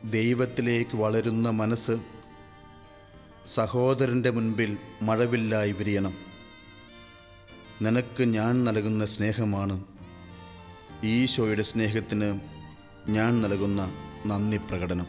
ദൈവത്തിലേക്ക് വളരുന്ന മനസ്സ് സഹോദരൻ്റെ മുൻപിൽ മഴവില്ലായി വിരിയണം നിനക്ക് ഞാൻ നൽകുന്ന സ്നേഹമാണ് ഈശോയുടെ സ്നേഹത്തിന് ഞാൻ നൽകുന്ന നന്ദി പ്രകടനം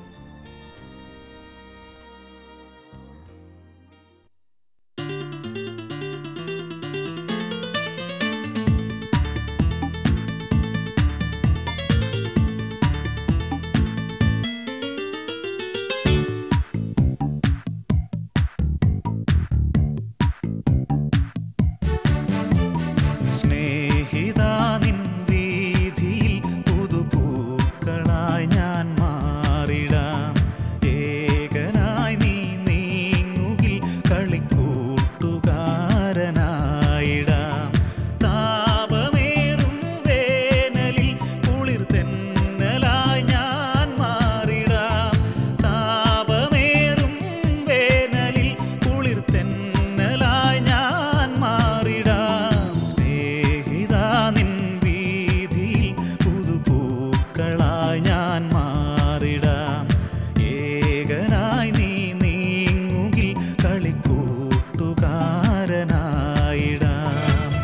സ്നേഹിതാ നിൻ വീതിയിൽ പുതുപൂക്കളായി ഞാൻ മാറിടാം ഏകനായി നീ നീങ്ങുകിൽ കളിക്കൂട്ടുകാരനായിടാം താപമേറും വേനലിൽ കുളിർ തെന്നലായി ഞാൻ മാറിടാം താപമേറും വേനലിൽ കുളിർ തെന്നലായി ഞാൻ മാറിടാം സ്നേഹിതാ നിൻ വീതിയിൽ പുതുപൂക്കളായി ഞാൻ മാറിടാം ഏകനായി നീ നീങ്ങുകിൽ കളിക്കൂട്ടുകാരനായിടാം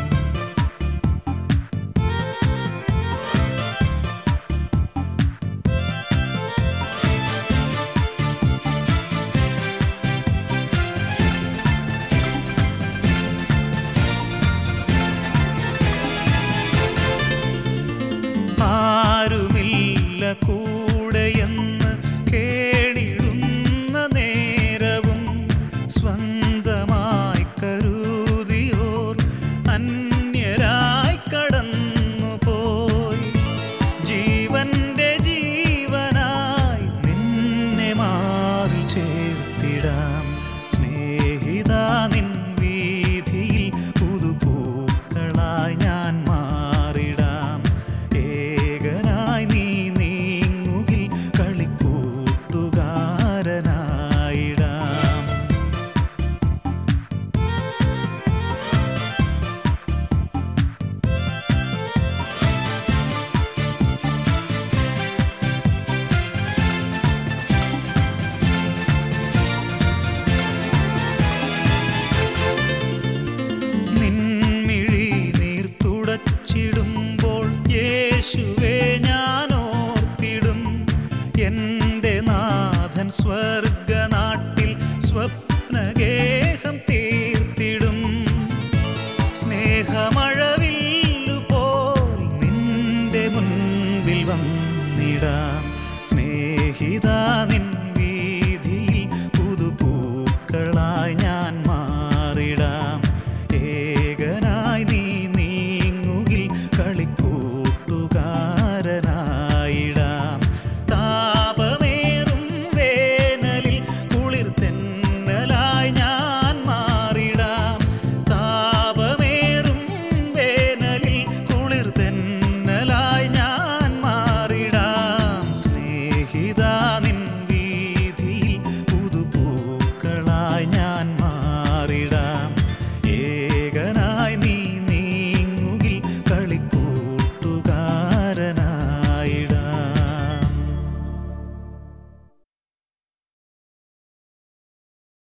ആരുമില്ല കൂടെയെന്ന് കേണിടുന്ന നേരവും സ്വന്തമായി കരുതിയോർ അന്യരായി കടന്നുപോയി ജീവന്റെ ജീവനായി നിന്നെ മാറി ചേർത്തിടാം സ്നേഹിതാ നിൻ വീതിയിൽ പുതുപൂക്കളായി ഞാൻ മാറിടാം ഏകനായി നീ നീങ്ങുകിൽ കളിക്കൂട്ടുകാരനായിടാം നിൻമിഴി നീർ തുടച്ചിടുമ്പോൾ യേശുവേ ഞാൻ ഓർത്തിടും എൻ്റെ നാഥൻ സ്വർഗനാട്ടിൽ സ്വപ്നഗേഹം തീർത്തിടും സ്നേഹമഴവില്ലു പോൽ നിന്റെ മുൻപിൽ വന്നിടാം സ്നേഹിതാ